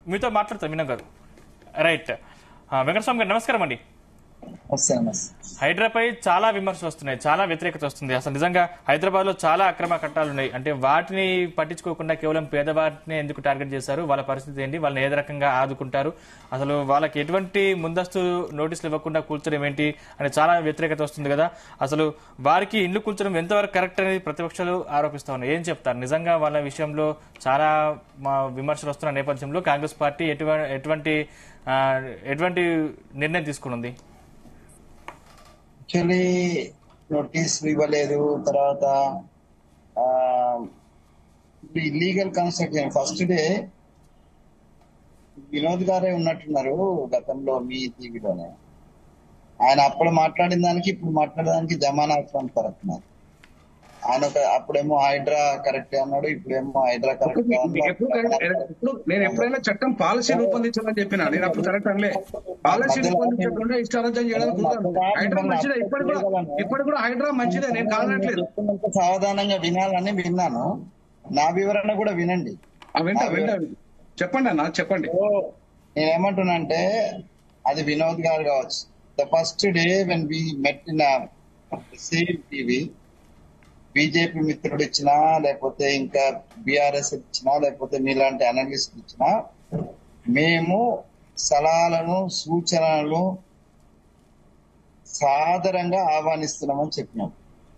మీతో మాట్లాడతాం మీనా గారు రైట్ ఆ, వెంకటస్వామి గారు నమస్కారం అండి వస్తాను హైడ్రాపై చాలా విమర్శలు వస్తున్నాయి చాలా వ్యతిరేకత వస్తుంది అసలు నిజంగా హైదరాబాద్ లో చాలా అక్రమ కట్టాలు ఉన్నాయి అంటే వాటిని పట్టించుకోకుండా కేవలం పేదవాటిని ఎందుకు టార్గెట్ చేశారు వాళ్ళ పరిస్థితి ఏంటి వాళ్ళని ఏ రకంగా ఆదుకుంటారు అసలు వాళ్ళకి ఎటువంటి ముందస్తు నోటీసులు ఇవ్వకుండా కూల్చడం ఏంటి అని చాలా వ్యతిరేకత వస్తుంది కదా అసలు వారికి ఇల్లు కూల్చడం ఎంతవరకు కరెక్ట్ అనేది ప్రతిపక్షాలు ఆరోపిస్తా ఉన్నాయి ఏం చెప్తారు నిజంగా వాళ్ళ విషయంలో చాలా మా విమర్శలు వస్తున్న నేపథ్యంలో కాంగ్రెస్ పార్టీ ఎటువంటి ఎటువంటి ఆ, ఎటువంటి నిర్ణయం తీసుకున్నది యాక్చువల్లీ నోటీసులు ఇవ్వలేదు తర్వాత illegal construction first day Vinod గారే ఉన్నట్టున్నారు గతంలో మీ టీవీలోనే ఆయన అప్పుడు మాట్లాడిన దానికి ఇప్పుడు మాట్లాడడానికి జమానా అక్రమ్ పడుతున్నారు ఆయన ఒక అప్పుడేమో హైడ్రా కరెక్ట్ అన్నాడు ఇప్పుడేమో హైడ్రా కరెక్ట్ ఎప్పుడు ఎప్పుడు నేను ఎప్పుడైనా చట్టం పాలసీ రూపొందించాలని చెప్పిన నేను అప్పుడు కరెక్ట్ అనలే పాలసీ రూపొందించకుండా ఇష్టారాజ్యం చేయడానికి కుదరదు. హైడ్రా మంచిదే ఇప్పటి కూడా ఇప్పటి కూడా హైడ్రా మంచిదే నేను కాదనట్లేదు చెప్తున్నంత సావధానంగా వినాలని విన్నాను నా వివరణ కూడా వినండి ఆ, వింటా వింటా చెప్పండి అన్న చెప్పండి సో నేనేమంటున్నానంటే అది వినోద్ గారు కావచ్చు the first day when we met in same TV BJP మిత్రుడు ఇచ్చినా లేకపోతే ఇంకా బీఆర్ఎస్ ఇచ్చినా లేకపోతే మీలాంటి అనలిస్ట్ ఇచ్చినా మేము సలహాలను సూచనలను సాదరంగా ఆహ్వానిస్తున్నామని చెప్పినాం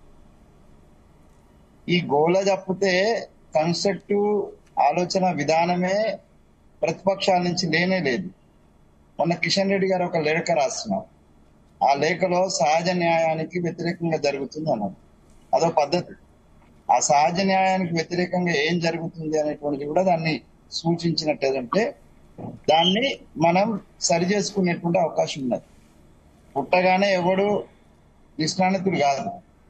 ఈ గోల తప్పితే కన్స్ట్రక్టివ్ ఆలోచన విధానమే ప్రతిపక్షాల నుంచి లేనే లేదు మొన్న కిషన్ రెడ్డి గారు ఒక లేఖ రాస్తున్నారు ఆ లేఖలో సహజ న్యాయానికి వ్యతిరేకంగా జరుగుతుంది అన్నారు అదో పద్ధతి ఆ సహజ న్యాయానికి వ్యతిరేకంగా ఏం జరుగుతుంది అనేటువంటిది కూడా దాన్ని సూచించినట్టు ఏదంటే దాన్ని మనం సరి చేసుకునేటువంటి అవకాశం ఉన్నది పుట్టగానే ఎవడు నిష్ణానితుడు కాదు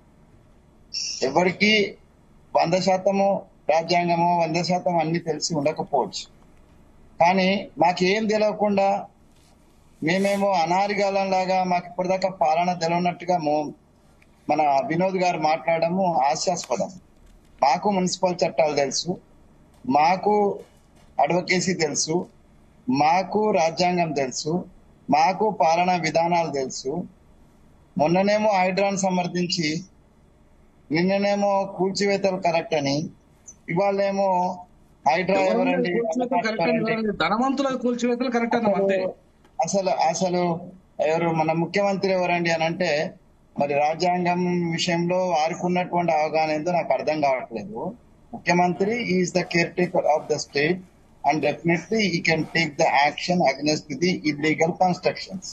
ఎవరికి వంద శాతము రాజ్యాంగము వంద శాతం అన్ని తెలిసి ఉండకపోవచ్చు కానీ మాకేం తెలియకుండా మేమేమో అనారిగాలం లాగా మాకు ఇప్పటిదాకా పాలన తెలియనట్టుగా మో- మన వినోద్ గారు మాట్లాడము హాస్యాస్పదం మాకు మున్సిపల్ చట్టాలు తెలుసు మాకు అడ్వకేసీ తెలుసు మాకు రాజ్యాంగం తెలుసు మాకు పాలనా విధానాలు తెలుసు మొన్ననేమో హైడ్రాన్ సమర్థించి నిన్ననేమో కూల్చివేతలు కరెక్ట్ అని ఇవాళేమో హైడ్రా ఎవరండి కూల్చివేతలు కరెక్ట్ అని ఎవరండి? ధనవంతుల కూల్చివేతలు కరెక్ట్ అన్నాం అంతే అసలు అసలు ఎవరు మన ముఖ్యమంత్రి ఎవరండి అని అంటే మరి రాజ్యాంగం విషయంలో వారికి ఉన్నటువంటి అవగాహన ఏందో నాకు అర్థం కావట్లేదు ముఖ్యమంత్రి is the caretaker of the state and definitely he can take the action against the illegal constructions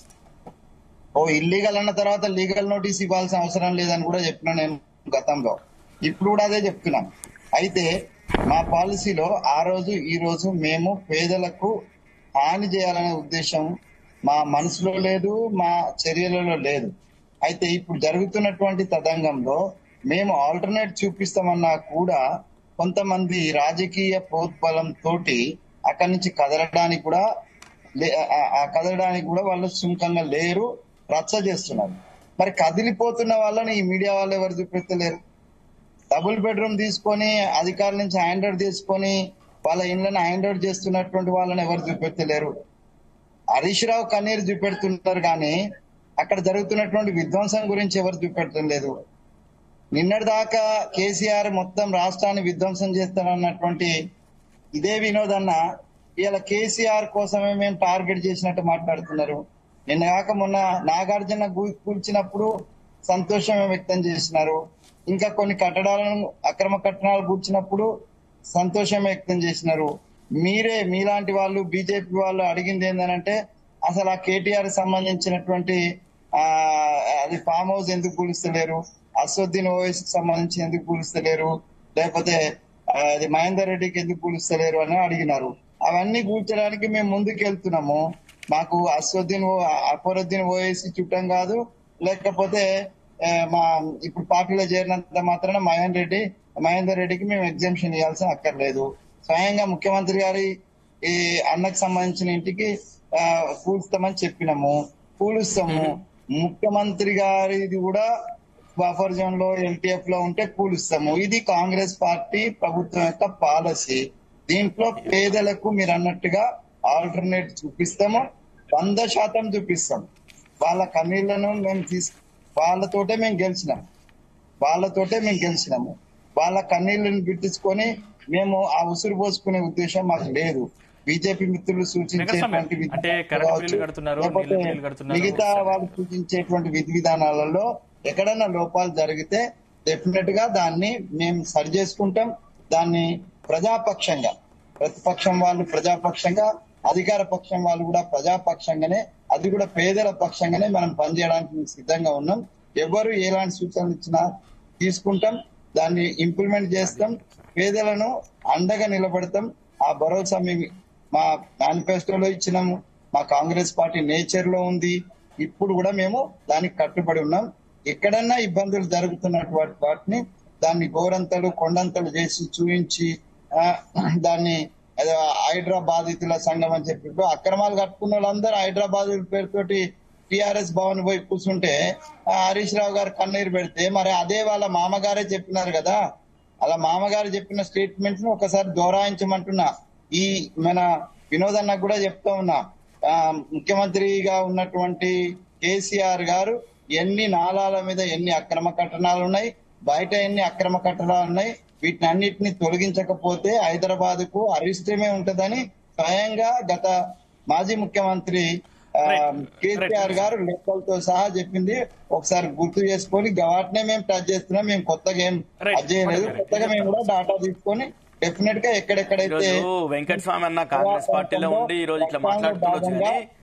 ఓ ఇల్లీగల్ అన్న తర్వాత లీగల్ నోటీస్ ఇవ్వాల్సిన అవసరం లేదని కూడా చెప్పిన నేను గతంలో ఇప్పుడు కూడా అదే చెప్తున్నాం అయితే మా పాలసీలో ఆ రోజు ఈ రోజు మేము పేదలకు హాని చేయాలనే ఉద్దేశం మా మనసులో లేదు మా చర్యలలో లేదు అయితే ఇప్పుడు జరుగుతున్నటువంటి తదంగంలో మేము ఆల్టర్నేట్ చూపిస్తామన్నా కూడా కొంతమంది రాజకీయ ప్రోద్బలం తోటి అక్కడి నుంచి కదలడానికి కూడా లే- ఆ- ఆ కదలడానికి కూడా వాళ్ళు సుముఖంగా లేరు రచ్చ చేస్తున్నారు మరి కదిలిపోతున్న వాళ్ళని ఈ మీడియా వాళ్ళు ఎవరు చూపెత్తలేరు డబుల్ బెడ్రూమ్ తీసుకొని అధికారుల నుంచి హ్యాండ్ అవుట్ తీసుకొని వాళ్ళ ఇళ్లను హ్యాండ్ అవుట్ చేస్తున్నటువంటి వాళ్ళని ఎవరు చూపెత్తలేరు హరీష్ రావు కన్నీరు చూపెడుతున్నారు కానీ అక్కడ జరుగుతున్నటువంటి విధ్వంసం గురించి ఎవరు చూపెట్టడం లేదు నిన్నటి దాకా కేసీఆర్ మొత్తం రాష్ట్రాన్ని విధ్వంసం చేస్తానన్నటువంటి ఇదే వినోదన్న ఇవాళ కేసీఆర్ కోసమే మేము టార్గెట్ చేసినట్టు మాట్లాడుతున్నారు నిన్న కాక మొన్న నాగార్జున గు- కూల్చినప్పుడు సంతోషం వ్యక్తం చేసినారు ఇంకా కొన్ని కట్టడాలను అక్రమ కట్టడాలు కూర్చినప్పుడు సంతోషం వ్యక్తం చేసినారు మీరే మీలాంటి వాళ్ళు బీజేపీ వాళ్ళు అడిగింది ఏంటంటే అసలు ఆ కేటీఆర్ సంబంధించినటువంటి ఆ అది ఫామ్ హౌస్ ఎందుకు కూలుస్తలేరు అసదుద్దీన్ ఓవైసీ సంబంధించి ఎందుకు కూలుస్తలేరు లేకపోతే ఆ, అది మహేందర్ రెడ్డికి ఎందుకు కూలుస్తలేరు అని అడిగినారు అవన్నీ కూర్చడానికి మేము ముందుకు వెళ్తున్నాము మాకు అసదుద్దీన్ ఓ- అక్బరుద్దీన్ ఓవైసీ చుట్టం కాదు లేకపోతే ఆ, మా ఇప్పుడు పార్టీలో చేరినంత మాత్రాన మహేందర్ రెడ్డి మహేందర్ రెడ్డికి మేము ఎగ్జామ్షన్ ఇవ్వాల్సిన అక్కర్లేదు స్వయంగా ముఖ్యమంత్రి గారి ఈ అన్నకు సంబంధించిన ఇంటికి ఆ, కూలుస్తామని చెప్పినాము కూలుస్తాము ముఖ్యమంత్రి గారిది కూడా బఫర్ జోన్ లో ఎల్టీఎఫ్ లో ఉంటే కూలుస్తాము ఇది కాంగ్రెస్ పార్టీ ప్రభుత్వం యొక్క పాలసీ దీంట్లో పేదలకు మీరు అన్నట్టుగా ఆల్టర్నేట్ చూపిస్తామో వంద శాతం చూపిస్తాం వాళ్ళ కన్నీళ్లను మేము తీసు వాళ్ళతోటే మేము గెలిచినాం వాళ్ళతోటే మేము గెలిచినాము వాళ్ళ కన్నీళ్లను బిట్టించుకొని మేము ఆ ఉసురు పోసుకునే ఉద్దేశం మాకు లేదు బీజేపీ మిత్రులు సూచించేటువంటి వెంకటస్వామి, అంటే విధానాలు కరెంటు కావచ్చు, బిల్లు కడుతున్నారు, లేకపోతే నీళ్ళ బిల్లు కడుతున్నారు. మిగతా వాళ్ళు సూచించేటువంటి విధి విధానాలలో ఎక్కడైనా లోపాలు జరిగితే డెఫినెట్ గా దాన్ని మేము సరి చేసుకుంటాం దాన్ని ప్రజాపక్షంగా ప్రతిపక్షం వాళ్ళు ప్రజాపక్షంగా అధికార పక్షం వాళ్ళు కూడా ప్రజాపక్షంగానే అది కూడా పేదల పక్షంగానే మనం పనిచేయడానికి మేము సిద్ధంగా ఉన్నాం ఎవరు ఎలాంటి సూచనలు ఇచ్చినా తీసుకుంటాం దాన్ని ఇంప్లిమెంట్ చేస్తాం పేదలను అండగా నిలబడతాం ఆ భరోసా మేము మా మేనిఫెస్టోలో ఇచ్చినాము మా కాంగ్రెస్ పార్టీ నేచర్ లో ఉంది ఇప్పుడు కూడా మేము దానికి కట్టుబడి ఉన్నాం ఎక్కడన్నా ఇబ్బందులు జరుగుతున్నటువంటి వాటిని దాన్ని గోరంతలు కొండంతలు చేసి చూపించి ఆ, దాన్ని ఏదో హైడ్రా బాధితుల సంఘం అని చెప్పి ఇప్పుడు అక్రమాలు కట్టుకున్న వాళ్ళందరూ హైదరాబాద్ పేరుతోటి టిఆర్ఎస్ భవన్ పోయి కూర్చుంటే ఆ, హరీష్ రావు గారు కన్నీరు పెడితే మరి అదే వాళ్ళ మామగారే చెప్పినారు కదా అలా మామగారు చెప్పిన స్టేట్మెంట్ ను ఒకసారి దోరాయించమంటున్నా ఈ మన వినోద్ అన్నకు కూడా చెప్తా ఉన్నా ఆ, ముఖ్యమంత్రిగా ఉన్నటువంటి కేసీఆర్ గారు ఎన్ని నాలాల మీద ఎన్ని అక్రమ కట్టణాలు ఉన్నాయి బయట ఎన్ని అక్రమ కట్టడాలు ఉన్నాయి వీటిని అన్నిటిని తొలగించకపోతే హైదరాబాద్ కు అరిష్టమే ఉంటదని స్వయంగా గత మాజీ ముఖ్యమంత్రి ఆ, Right. కేసీఆర్ గారు లెక్కలతో సహా చెప్పింది ఒకసారి గుర్తు చేసుకొని వాటినే మేము టచ్ చేస్తున్నాం మేము కొత్తగా ఏం Right. అది చేయలేదు కొత్తగా మేము కూడా డాటా తీసుకొని డెఫినెట్ గా ఎక్కడెక్కడైతే ఈరోజు వెంకట స్వామి అన్న కాంగ్రెస్ పార్టీలో ఉండి ఈ రోజు ఇట్లా మాట్లాడుతుండొచ్చు కానీ